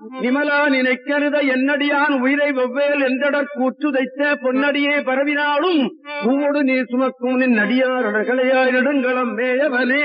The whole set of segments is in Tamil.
விமலா நினைக்கருத என்னடியான் உயிரை வெவ்வேல் என்றடற் கூற்று தைத்த பொன்னடியே பரவினாலும் பூவோடு நீர் சுமக்கும் நின் நடியாரடர்களையாய் நெடுங்களம் மேயவனே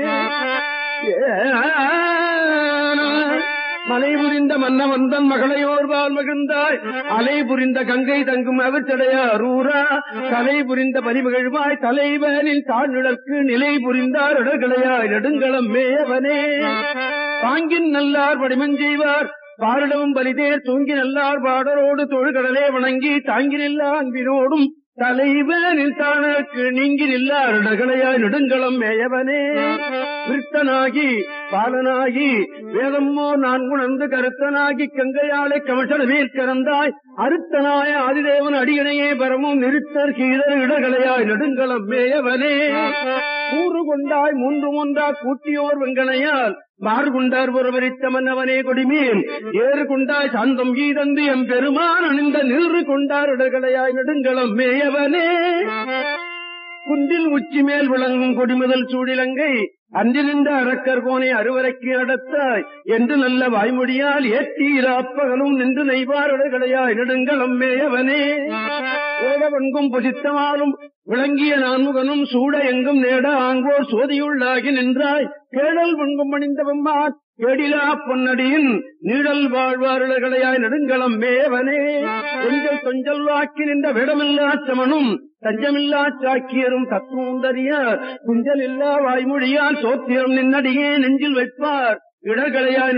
மலை புரிந்த மன்னவந்தன் மகளையோர்வால் மகிழ்ந்தாய் அலை புரிந்த கங்கை தங்கும் அவற்றடையாரூரா தலை புரிந்த பரிமகிழ்வாய் தலைவனின் தாழ்நிழற்கு நிலை புரிந்தார் இடர்களையாய் நெடுங்களம் மேயவனே பாங்கின் நல்லார் வடிமஞ்செய்வார் பாரிடமும் பலிதேர் தூங்கி நல்லார் பாடரோடு தொழுகடலே வணங்கி தாங்கி நில்லா அன்பினோடும் தலைவனின் தானக்கு நீங்கி நில்லார் இடர்களையாய் நெடுங்களம் மேயவனே விருத்தனாகி பாலனாகி வேதம்மோ நான் உணர்ந்து கருத்தனாகி கங்கையாலை கமசன மேற்கறந்தாய் அருத்தனாய ஆதிதேவன் அடியணையே பரமும் நிறுத்தர் கீழர் இடகளையாய் நெடுங்களம் மேயவனே கூறு கொண்டாய் மூன்று ஒன்றா கூட்டியோர் வெங்கனையால் மாறு கொண்டார் ஒருவரித்த மன்னவனே கொடிமேல் ஏறு கொண்டாய் சாந்தம் ஈதந்து எம் பெருமான் அணிந்த நின்று கொண்டார் இடகளையாய் நெடுங்களம் மேயவனே குன்றில் உச்சி மேல் விளங்கும் கொடிமுதல் சூடிலங்கை அன்று நின்ற அரக்கர் கோனை அறுவரைக்கு நடத்தாய் என்று நல்ல வாய்மொழியால் ஏற்றீராப்பகலும் நின்று நெய்வாரடைகளையாய் நெடுங்களம் மேயவனே ஓடவன்கும் புசித்தமாலும் விளங்கிய நான்முகனும் சூட எங்கும் நேட ஆங்கோர் சோதியுள்ளாகி நின்றாய் கேடல் வன்கும் மணிந்தவம்மான் கேடிலா பொன்னடியின் நீடல் வாழ்வாருளையாய் நெடுங்களம் மேவனே கொஞ்சல் கொஞ்சல் வாக்கி நின்ற விடமில்லா சமனும் தஞ்சமில்லா சாக்கியரும் தத்துவந்தறிய குஞ்சல் இல்லா வாய்மொழியால் சோத்திரம் நின்னடியே நெஞ்சில் வைப்பார் இடர்களையாய்